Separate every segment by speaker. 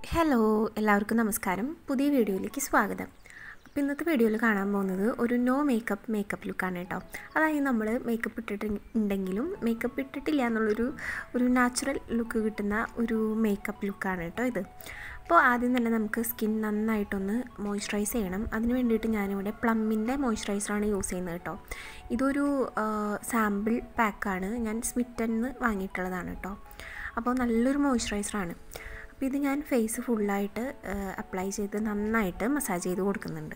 Speaker 1: hello എല്ലാവർക്കും നമസ്കാരം പുതിയ വീഡിയോയിലേക്ക് സ്വാഗതം അപ്പോൾ ഇന്നത്തെ വീഡിയോയിൽ കാണാൻ പോകുന്നത് ഒരു നോ മേക്കപ്പ് മേക്കപ്പ് ലുക്കാണ് കേട്ടോ അതായത് നമ്മൾ മേക്കപ്പ് ഇട്ടിട്ടുണ്ടെങ്കിലും മേക്കപ്പ് ഇട്ടിട്ടില്ല എന്നുള്ളൊരു ഒരു നാച്ചുറൽ ലുക്ക് കിട്ടുന്ന ഒരു മേക്കപ്പ് ലുക്കാണ് കേട്ടോ ഇത് അപ്പോൾ ആദ്യം തന്നെ നമുക്ക് സ്കിൻ നന്നായിട്ടൊന്ന് മോയ്സ്ചറൈസ് ചെയ്യണം അതിന് വേണ്ടിയിട്ട് ഞാനിവിടെ പ്ലമ്മിൻ്റെ മോയ്സ്ചറൈസറാണ് യൂസ് ചെയ്യുന്നത് കേട്ടോ ഇതൊരു സാമ്പിൾ പാക്കാണ് ഞാൻ സ്മിറ്റന്ന് വാങ്ങിയിട്ടുള്ളതാണ് കേട്ടോ അപ്പോൾ നല്ലൊരു മോയ്സ്ചറൈസറാണ് അപ്പോൾ ഇത് ഞാൻ ഫേസ് ഫുള്ളായിട്ട് അപ്ലൈ ചെയ്ത് നന്നായിട്ട് മസാജ് ചെയ്ത് കൊടുക്കുന്നുണ്ട്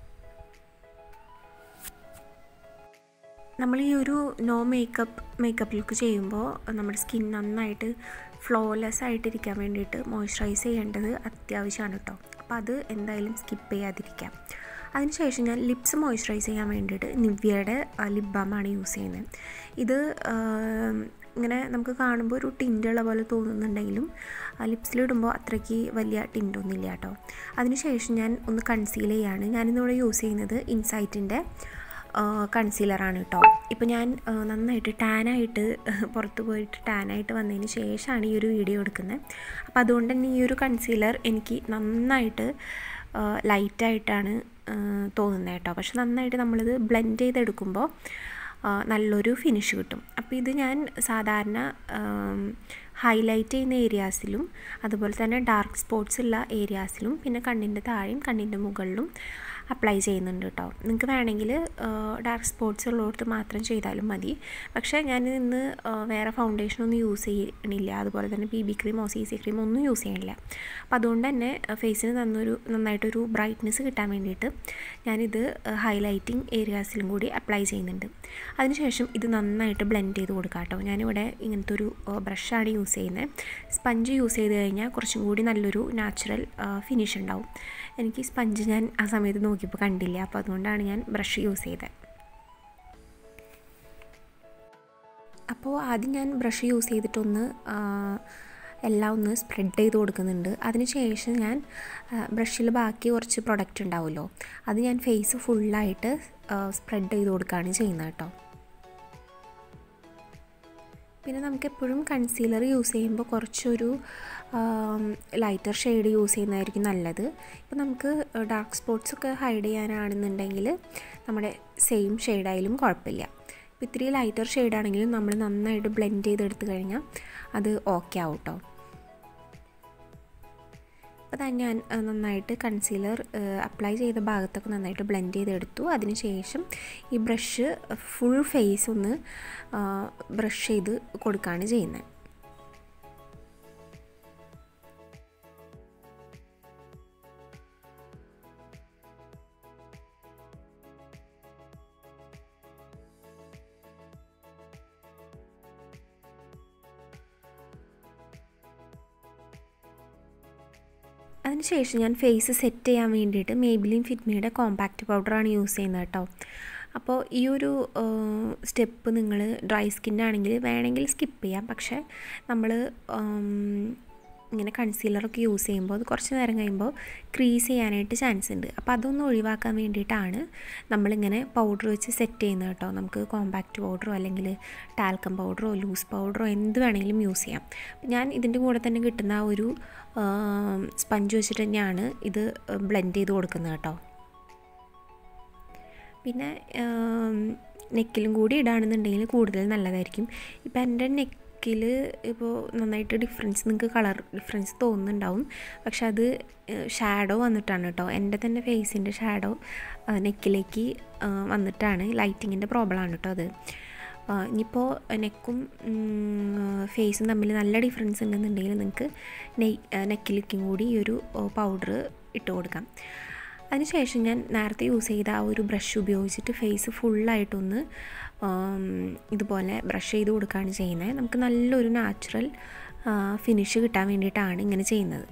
Speaker 1: നമ്മൾ ഈ ഒരു നോ മേക്കപ്പ് മേക്കപ്പ് ലുക്ക് ചെയ്യുമ്പോൾ നമ്മുടെ സ്കിൻ നന്നായിട്ട് ഫ്ലോലെസ് ആയിട്ടിരിക്കാൻ വേണ്ടിയിട്ട് മോയ്സ്ചറൈസ് ചെയ്യേണ്ടത് അത്യാവശ്യമാണ് കേട്ടോ അപ്പോൾ അത് എന്തായാലും സ്കിപ്പ് ചെയ്യാതിരിക്കാം അതിനുശേഷം ഞാൻ ലിപ്സ് മോയ്സ്ചറൈസ് ചെയ്യാൻ വേണ്ടിയിട്ട് നിവ്യയുടെ ലിപ് ബാമാണ് യൂസ് ചെയ്യുന്നത് ഇത് ഇങ്ങനെ നമുക്ക് കാണുമ്പോൾ ഒരു ടിൻ്റുള്ള പോലെ തോന്നുന്നുണ്ടെങ്കിലും ലിപ്സിലിടുമ്പോൾ അത്രയ്ക്ക് വലിയ ടിൻ്റൊന്നുമില്ല കേട്ടോ അതിനുശേഷം ഞാൻ ഒന്ന് കൺസീൽ ചെയ്യാണ് ഞാനിന്നിവിടെ യൂസ് ചെയ്യുന്നത് ഇൻസൈറ്റിൻ്റെ കൺസീലറാണ് കേട്ടോ ഇപ്പോൾ ഞാൻ നന്നായിട്ട് ടാനായിട്ട് പുറത്ത് പോയിട്ട് ടാനായിട്ട് വന്നതിന് ശേഷമാണ് ഈ ഒരു വീഡിയോ എടുക്കുന്നത് അപ്പോൾ അതുകൊണ്ട് തന്നെ ഈ ഒരു കൺസീലർ എനിക്ക് നന്നായിട്ട് ലൈറ്റായിട്ടാണ് തോന്നുന്നത് കേട്ടോ പക്ഷെ നന്നായിട്ട് നമ്മളിത് ബ്ലെൻഡ് ചെയ്തെടുക്കുമ്പോൾ നല്ലൊരു ഫിനിഷ് കിട്ടും അപ്പോൾ ഇത് ഞാൻ സാധാരണ ഹൈലൈറ്റ് ചെയ്യുന്ന ഏരിയാസിലും അതുപോലെ തന്നെ ഡാർക്ക് സ്പോട്ട്സ് ഉള്ള ഏരിയാസിലും പിന്നെ കണ്ണിൻ്റെ താഴെയും കണ്ണിൻ്റെ മുകളിലും അപ്ലൈ ചെയ്യുന്നുണ്ട് കേട്ടോ നിങ്ങൾക്ക് വേണമെങ്കിൽ ഡാർക്ക് സ്പോട്ട്സ് ഉള്ളിടത്ത് മാത്രം ചെയ്താലും മതി പക്ഷേ ഞാൻ ഇന്ന് വേറെ ഫൗണ്ടേഷനൊന്നും യൂസ് ചെയ്യണില്ല അതുപോലെ തന്നെ ബി ബി ക്രീമോ സി സി ക്രീമോ ഒന്നും യൂസ് ചെയ്യണില്ല അപ്പോൾ അതുകൊണ്ട് തന്നെ ഫേസിന് നന്നൊരു നന്നായിട്ടൊരു ബ്രൈറ്റ്നെസ് കിട്ടാൻ വേണ്ടിയിട്ട് ഞാനിത് ഹൈലൈറ്റിംഗ് ഏരിയാസിലും കൂടി അപ്ലൈ ചെയ്യുന്നുണ്ട് അതിനുശേഷം ഇത് നന്നായിട്ട് ബ്ലെൻഡ് ചെയ്ത് കൊടുക്കാം കേട്ടോ ഞാനിവിടെ ഇങ്ങനത്തെ ഒരു ബ്രഷാണ് യൂസ് ചെയ്യുന്നത് സ്പഞ്ച് യൂസ് ചെയ്ത് കഴിഞ്ഞാൽ കുറച്ചും കൂടി നല്ലൊരു നാച്ചുറൽ ഫിനിഷ് ഉണ്ടാവും എനിക്ക് സ്പഞ്ച് ഞാൻ ആ സമയത്ത് നോക്കിയപ്പോൾ കണ്ടില്ല അപ്പോൾ അതുകൊണ്ടാണ് ഞാൻ ബ്രഷ് യൂസ് ചെയ്തത് അപ്പോൾ ആദ്യം ഞാൻ ബ്രഷ് യൂസ് ചെയ്തിട്ടൊന്ന് എല്ലാം ഒന്ന് സ്പ്രെഡ് ചെയ്ത് കൊടുക്കുന്നുണ്ട് അതിനുശേഷം ഞാൻ ബ്രഷിൽ ബാക്കി കുറച്ച് പ്രൊഡക്റ്റ് ഉണ്ടാവുമല്ലോ അത് ഞാൻ ഫേസ് ഫുള്ളായിട്ട് സ്പ്രെഡ് ചെയ്ത് കൊടുക്കുകയാണ് ചെയ്യുന്നത് കേട്ടോ പിന്നെ നമുക്ക് എപ്പോഴും കൺസീലർ യൂസ് ചെയ്യുമ്പോൾ കുറച്ചൊരു ലൈറ്റർ ഷെയ്ഡ് യൂസ് ചെയ്യുന്നതായിരിക്കും നല്ലത് ഇപ്പോൾ നമുക്ക് ഡാർക്ക് സ്പോട്ട്സ് ഒക്കെ ഹൈഡ് ചെയ്യാനാണെന്നുണ്ടെങ്കിൽ നമ്മുടെ സെയിം ഷെയ്ഡായാലും കുഴപ്പമില്ല ഇപ്പോൾ ഇത്തിരി ലൈറ്റർ ഷെയ്ഡാണെങ്കിലും നമ്മൾ നന്നായിട്ട് ബ്ലെൻഡ് ചെയ്തെടുത്ത് കഴിഞ്ഞാൽ അത് ഓക്കെ ആവും കേട്ടോ അപ്പോൾ തന്നെ ഞാൻ നന്നായിട്ട് കൺസീലർ അപ്ലൈ ചെയ്ത ഭാഗത്തൊക്കെ നന്നായിട്ട് ബ്ലെൻഡ് ചെയ്തെടുത്തു അതിനുശേഷം ഈ ബ്രഷ് ഫുൾ ഫേസ് ഒന്ന് ബ്രഷ് ചെയ്ത് കൊടുക്കുകയാണ് ചെയ്യുന്നത് അതിനുശേഷം ഞാൻ ഫേസ് സെറ്റ് ചെയ്യാൻ വേണ്ടിയിട്ട് മേബിലിൻ ഫിറ്റ്മിയുടെ കോമ്പാക്റ്റ് പൗഡറാണ് യൂസ് ചെയ്യുന്നത് കേട്ടോ അപ്പോൾ ഈ ഒരു സ്റ്റെപ്പ് നിങ്ങൾ ഡ്രൈ സ്കിന്നാണെങ്കിൽ വേണമെങ്കിൽ സ്കിപ്പ് ചെയ്യാം പക്ഷേ നമ്മൾ ഇങ്ങനെ കൺസീലറൊക്കെ യൂസ് ചെയ്യുമ്പോൾ അത് കുറച്ച് നേരം കഴിയുമ്പോൾ ക്രീസ് ചെയ്യാനായിട്ട് ചാൻസ് ഉണ്ട് അപ്പോൾ അതൊന്ന് ഒഴിവാക്കാൻ വേണ്ടിയിട്ടാണ് നമ്മളിങ്ങനെ പൗഡർ വെച്ച് സെറ്റ് ചെയ്യുന്നത് കേട്ടോ നമുക്ക് കോമ്പാക്റ്റ് പൗഡറോ അല്ലെങ്കിൽ ടാൽക്കം പൗഡറോ ലൂസ് പൗഡറോ എന്ത് വേണമെങ്കിലും യൂസ് ചെയ്യാം ഞാൻ ഇതിൻ്റെ കൂടെ തന്നെ കിട്ടുന്ന ആ ഒരു സ്പഞ്ച് വെച്ചിട്ട് തന്നെയാണ് ഇത് ബ്ലെൻഡ് ചെയ്ത് കൊടുക്കുന്നത് കേട്ടോ പിന്നെ നെക്കിലും കൂടി ഇടുകയാണെന്നുണ്ടെങ്കിൽ കൂടുതൽ നല്ലതായിരിക്കും ഇപ്പം എൻ്റെ നെക്ക് നെക്കിൽ ഇപ്പോൾ നന്നായിട്ട് ഡിഫറൻസ് നിങ്ങൾക്ക് കളർ ഡിഫറൻസ് തോന്നുന്നുണ്ടാവും പക്ഷെ അത് ഷാഡോ വന്നിട്ടാണ് കേട്ടോ എൻ്റെ തന്നെ ഫേസിൻ്റെ ഷാഡോ നെക്കിലേക്ക് വന്നിട്ടാണ് ലൈറ്റിങ്ങിൻ്റെ പ്രോബ്ലമാണ് കേട്ടോ അത് ഇനിയിപ്പോൾ നെക്കും ഫേസും തമ്മിൽ നല്ല ഡിഫറൻസ് ഉണ്ടെന്നുണ്ടെങ്കിൽ നിങ്ങൾക്ക് നെക്കിലേക്കും കൂടി ഈ ഒരു പൗഡർ ഇട്ട് കൊടുക്കാം അതിനുശേഷം ഞാൻ നേരത്തെ യൂസ് ചെയ്ത ആ ഒരു ബ്രഷ് ഉപയോഗിച്ചിട്ട് ഫേസ് ഫുള്ളായിട്ടൊന്ന് ഇതുപോലെ ബ്രഷ് ചെയ്ത് കൊടുക്കുകയാണ് ചെയ്യുന്നത് നമുക്ക് നല്ലൊരു നാച്ചുറൽ ഫിനിഷ് കിട്ടാൻ വേണ്ടിയിട്ടാണ് ഇങ്ങനെ ചെയ്യുന്നത്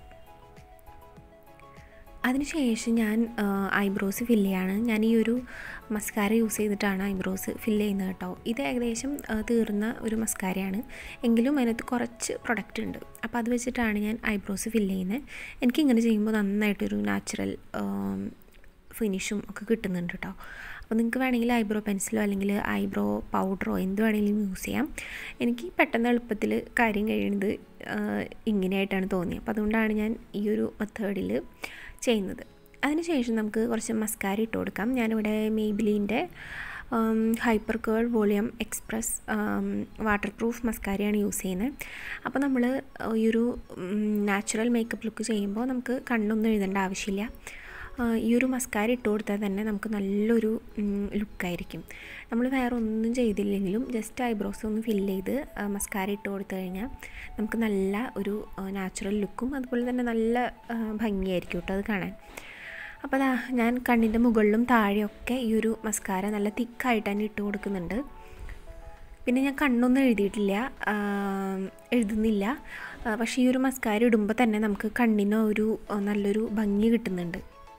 Speaker 1: അതിനുശേഷം ഞാൻ ഐബ്രോസ് ഫില്ല് ചെയ്യാണ് ഞാൻ ഈ ഒരു മസ്കാര യൂസ് ചെയ്തിട്ടാണ് ഐബ്രോസ് ഫില്ല് ചെയ്യുന്നത് കേട്ടോ ഇത് ഏകദേശം തീർന്ന ഒരു മസ്കാരയാണ് എങ്കിലും അതിനകത്ത് കുറച്ച് പ്രൊഡക്റ്റ് ഉണ്ട് അപ്പോൾ അത് വെച്ചിട്ടാണ് ഞാൻ ഐബ്രോസ് ഫില്ല് ചെയ്യുന്നത് എനിക്കിങ്ങനെ ചെയ്യുമ്പോൾ നന്നായിട്ടൊരു നാച്ചുറൽ ഫിനിഷും ഒക്കെ കിട്ടുന്നുണ്ട് കേട്ടോ അപ്പോൾ അപ്പോൾ നിങ്ങൾക്ക് വേണമെങ്കിൽ ഐബ്രോ പെൻസിലോ അല്ലെങ്കിൽ ഐബ്രോ പൗഡറോ എന്ത് വേണമെങ്കിലും യൂസ് ചെയ്യാം എനിക്ക് പെട്ടെന്ന് എളുപ്പത്തിൽ കാര്യം കഴിയുന്നത് ഇങ്ങനെയായിട്ടാണ് തോന്നിയത് അപ്പോൾ അതുകൊണ്ടാണ് ഞാൻ ഈ ഒരു മെത്തേഡിൽ ചെയ്യുന്നത് അതിനുശേഷം നമുക്ക് കുറച്ച് മസ്കാര ഇട്ട് കൊടുക്കാം ഞാനിവിടെ മെയ്ബിലിൻ്റെ hyper curl volume express waterproof മസ്കാരയാണ് യൂസ് ചെയ്യുന്നത് അപ്പോൾ നമ്മൾ ഈ ഒരു നാച്ചുറൽ മേക്കപ്പ് ലുക്ക് ചെയ്യുമ്പോൾ നമുക്ക് കണ്ണൊന്നും എഴുതേണ്ട ആവശ്യമില്ല ഈ ഒരു മസ്കാര ഇട്ട് കൊടുത്താൽ തന്നെ നമുക്ക് നല്ലൊരു ലുക്കായിരിക്കും നമ്മൾ വേറെ ഒന്നും ചെയ്തില്ലെങ്കിലും ജസ്റ്റ് ഐബ്രോസ് ഒന്ന് ഫില്ല് ചെയ്ത് മസ്കാര ഇട്ട് കൊടുത്തു കഴിഞ്ഞാൽ നമുക്ക് നല്ല ഒരു നാച്ചുറൽ ലുക്കും അതുപോലെ തന്നെ നല്ല ഭംഗിയായിരിക്കും കേട്ടോ അത് കാണാൻ അപ്പോൾ അതാ ഞാൻ കണ്ണിൻ്റെ മുകളിലും താഴെയൊക്കെ ഈ ഒരു മസ്കാര നല്ല തിക്കായിട്ട് തന്നെ ഇട്ട് കൊടുക്കുന്നുണ്ട് പിന്നെ ഞാൻ കണ്ണൊന്നും എഴുതിയിട്ടില്ല എഴുതുന്നില്ല പക്ഷേ ഈ ഒരു മസ്കാര ഇടുമ്പോൾ തന്നെ നമുക്ക് കണ്ണിന് ഒരു നല്ലൊരു ഭംഗി കിട്ടുന്നുണ്ട്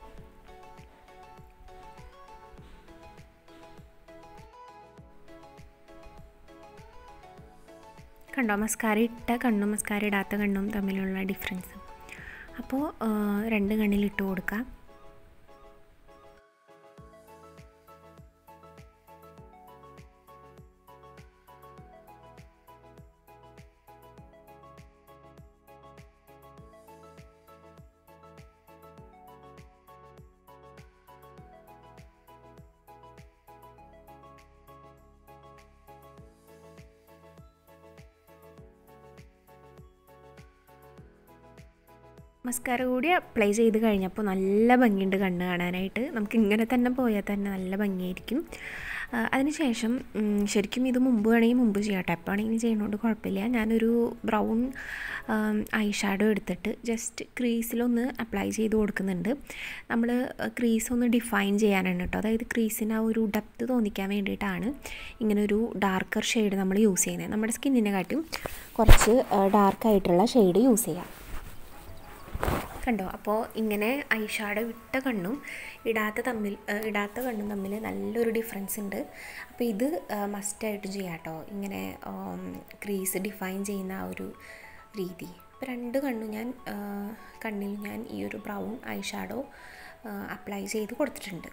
Speaker 1: കണ്ടോ മസ്കാര ഇട്ട കണ്ണും മസ്കാര ഇടാത്ത കണ്ണും തമ്മിലുള്ള ഡിഫറൻസ് അപ്പോൾ രണ്ട് കണ്ണിലിട്ട് കൊടുക്കാം മസ്കാര കൂടി അപ്ലൈ ചെയ്ത് കഴിഞ്ഞപ്പോൾ നല്ല ഭംഗിയുണ്ട് കണ്ണ് കാണാനായിട്ട് നമുക്ക് ഇങ്ങനെ തന്നെ പോയാൽ തന്നെ നല്ല ഭംഗിയായിരിക്കും അതിനുശേഷം ശരിക്കും ഇത് മുമ്പ് വേണമെങ്കിൽ മുമ്പ് ചെയ്യാം കേട്ടോ എപ്പോൾ വേണമെങ്കിലും ചെയ്യുന്നതുകൊണ്ട് കുഴപ്പമില്ല ഞാനൊരു ബ്രൗൺ ഐ ഷാഡോ എടുത്തിട്ട് ജസ്റ്റ് ക്രീസിലൊന്ന് അപ്ലൈ ചെയ്ത് കൊടുക്കുന്നുണ്ട് നമ്മൾ ക്രീസ് ഒന്ന് ഡിഫൈൻ ചെയ്യാനാണ് കേട്ടോ അതായത് ക്രീസിന് ആ ഒരു ഡെപ്ത് തോന്നിക്കാൻ വേണ്ടിയിട്ടാണ് ഇങ്ങനെ ഒരു ഡാർക്കർ ഷെയ്ഡ് നമ്മൾ യൂസ് ചെയ്യുന്നത് നമ്മുടെ സ്കിന്നിനെ കാട്ടും കുറച്ച് ഡാർക്കായിട്ടുള്ള ഷെയ്ഡ് യൂസ് ചെയ്യാം കണ്ടോ അപ്പോൾ ഇങ്ങനെ ഐ ഷാഡോ ഇട്ട കണ്ണും ഇടാത്ത തമ്മിൽ ഇടാത്ത കണ്ണും തമ്മിൽ നല്ലൊരു ഡിഫറൻസ് ഉണ്ട് അപ്പോൾ ഇത് മസ്റ്റായിട്ട് ചെയ്യാം കേട്ടോ ഇങ്ങനെ ക്രീസ് ഡിഫൈൻ ചെയ്യുന്ന ആ ഒരു രീതി അപ്പോൾ രണ്ട് കണ്ണും ഞാൻ കണ്ണിൽ ഞാൻ ഈ ഒരു ബ്രൗൺ ഐ ഷാഡോ അപ്ലൈ ചെയ്ത് കൊടുത്തിട്ടുണ്ട്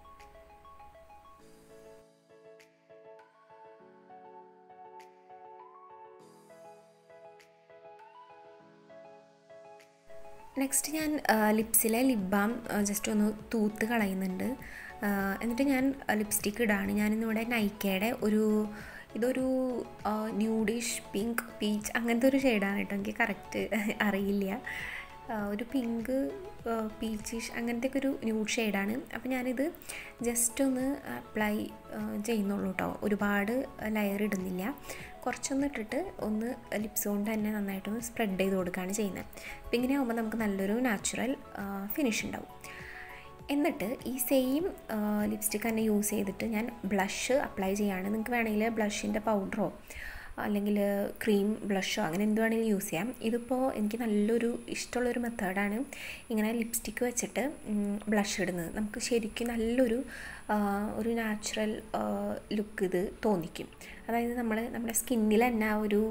Speaker 1: നെക്സ്റ്റ് ഞാൻ ലിപ്സിലെ ലിപ് ബാം ജസ്റ്റ് ഒന്ന് തൂത്ത് കളയുന്നുണ്ട് എന്നിട്ട് ഞാൻ ലിപ്സ്റ്റിക്ക് ഇടാണ് ഞാനിന്നിവിടെ നൈക്കയുടെ ഒരു ഇതൊരു ന്യൂഡിഷ് പിങ്ക് പീച്ച് അങ്ങനത്തെ ഒരു ഷെയ്ഡാണ് കേട്ടോ എനിക്ക് കറക്റ്റ് അറിയില്ല ഒരു പിങ്ക് പീച്ചിഷ് അങ്ങനത്തെ ഒക്കെ ഒരു ന്യൂഡ് ഷെയ്ഡാണ് അപ്പോൾ ഞാനിത് ജസ്റ്റ് ഒന്ന് അപ്ലൈ ചെയ്യുന്നുള്ളൂ കേട്ടോ ഒരുപാട് ലെയർ ഇടുന്നില്ല കുറച്ചൊന്ന് ഇട്ടിട്ട് ഒന്ന് ലിപ്സ് കൊണ്ട് തന്നെ നന്നായിട്ടൊന്ന് സ്പ്രെഡ് ചെയ്ത് കൊടുക്കുകയാണ് ചെയ്യുന്നത് അപ്പോൾ ഇങ്ങനെ ആകുമ്പോൾ നമുക്ക് നല്ലൊരു നാച്ചുറൽ ഫിനിഷ് ഉണ്ടാവും എന്നിട്ട് ഈ സെയിം ലിപ്സ്റ്റിക്ക് തന്നെ യൂസ് ചെയ്തിട്ട് ഞാൻ ബ്ലഷ് അപ്ലൈ ചെയ്യുകയാണ് നിങ്ങൾക്ക് വേണമെങ്കിൽ ബ്ലഷിൻ്റെ പൗഡറോ അല്ലെങ്കിൽ ക്രീം ബ്ലഷോ അങ്ങനെ എന്ത് വേണമെങ്കിലും യൂസ് ചെയ്യാം ഇതിപ്പോൾ എനിക്ക് നല്ലൊരു ഇഷ്ടമുള്ളൊരു മെത്തേഡാണ് ഇങ്ങനെ ലിപ്സ്റ്റിക്ക് വെച്ചിട്ട് ബ്ലഷ് ഇടുന്നത് നമുക്ക് ശരിക്കും നല്ലൊരു ഒരു നാച്ചുറൽ ലുക്ക് ഇത് തോന്നിക്കും അതായത് നമ്മൾ നമ്മുടെ സ്കിന്നിൽ തന്നെ ആ ഒരു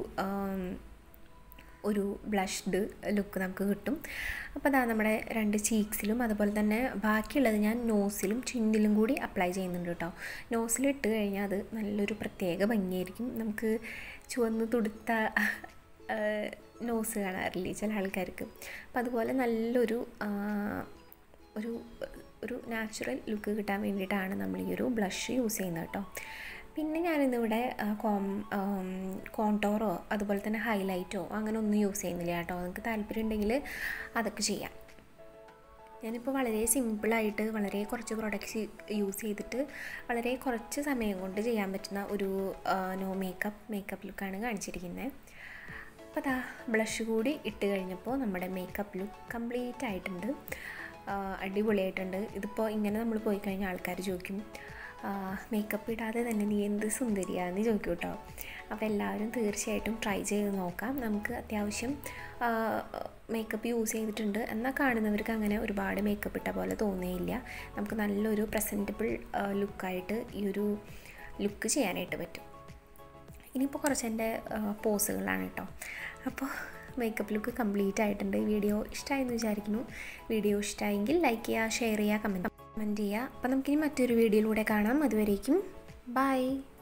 Speaker 1: ഒരു ബ്ലഷ്ഡ് ലുക്ക് നമുക്ക് കിട്ടും അപ്പോൾ അതാ നമ്മുടെ രണ്ട് ചീക്സിലും അതുപോലെ തന്നെ ബാക്കിയുള്ളത് ഞാൻ നോസിലും ചിന്നിലും കൂടി അപ്ലൈ ചെയ്യുന്നുണ്ട് കേട്ടോ നോസിൽ ഇട്ട് കഴിഞ്ഞാൽ അത് നല്ലൊരു പ്രത്യേക ഭംഗിയായിരിക്കും നമുക്ക് ചുവന്ന് തുടുത്ത നോസ് കാണാറില്ലേ ചില ആൾക്കാർക്ക് അപ്പോൾ അതുപോലെ നല്ലൊരു ഒരു ഒരു നാച്ചുറൽ ലുക്ക് കിട്ടാൻ വേണ്ടിയിട്ടാണ് നമ്മൾ ഈ ഒരു ബ്ലഷ് യൂസ് ചെയ്യുന്നത് കേട്ടോ പിന്നെ ഞാനിന്നിവിടെ കോം കോണ്ടോറോ അതുപോലെ തന്നെ ഹൈലൈറ്റോ അങ്ങനെ ഒന്നും യൂസ് ചെയ്യുന്നില്ല കേട്ടോ നിങ്ങൾക്ക് താല്പര്യം ഉണ്ടെങ്കിൽ അതൊക്കെ ചെയ്യാം ഞാനിപ്പോൾ വളരെ സിമ്പിളായിട്ട് വളരെ കുറച്ച് പ്രൊഡക്ട്സ് യൂസ് ചെയ്തിട്ട് വളരെ കുറച്ച് സമയം കൊണ്ട് ചെയ്യാൻ പറ്റുന്ന ഒരു നോ മേക്കപ്പ് മേക്കപ്പ് ലുക്കാണ് കാണിച്ചിരിക്കുന്നത് അപ്പോൾ അതാ ബ്ലഷ് കൂടി ഇട്ട് കഴിഞ്ഞപ്പോൾ നമ്മുടെ മേക്കപ്പ് ലുക്ക് കംപ്ലീറ്റ് ആയിട്ടുണ്ട് അടിപൊളിയായിട്ടുണ്ട് ഇതിപ്പോൾ ഇങ്ങനെ നമ്മൾ പോയി കഴിഞ്ഞാൽ ആൾക്കാർ ചോദിക്കും മേക്കപ്പ് ഇടാതെ തന്നെ നീ എന്ത് സുന്ദരിയാന്ന് ചോദിക്കും കേട്ടോ അപ്പോൾ എല്ലാവരും തീർച്ചയായിട്ടും ട്രൈ ചെയ്ത് നോക്കാം നമുക്ക് അത്യാവശ്യം മേക്കപ്പ് യൂസ് ചെയ്തിട്ടുണ്ട് എന്നാൽ കാണുന്നവർക്ക് അങ്ങനെ ഒരുപാട് മേക്കപ്പ് ഇട്ട പോലെ തോന്നുകയില്ല നമുക്ക് നല്ലൊരു പ്രസൻറ്റബിൾ ലുക്കായിട്ട് ഈ ഒരു ലുക്ക് ചെയ്യാനായിട്ട് പറ്റും ഇനിയിപ്പോൾ കുറച്ച് എൻ്റെ പോസുകളാണ് കേട്ടോ അപ്പോൾ മേക്കപ്പ് ലുക്ക് കംപ്ലീറ്റ് ആയിട്ടുണ്ട് വീഡിയോ ഇഷ്ടമായെന്ന് വിചാരിക്കുന്നു വീഡിയോ ഇഷ്ടമായെങ്കിൽ ലൈക്ക് ചെയ്യുക ഷെയർ ചെയ്യുക കമൻറ്റ് കമൻറ്റ് ചെയ്യുക അപ്പോൾ നമുക്കിനി മറ്റൊരു വീഡിയോയിലൂടെ കാണാം അതുവരേക്കും ബൈ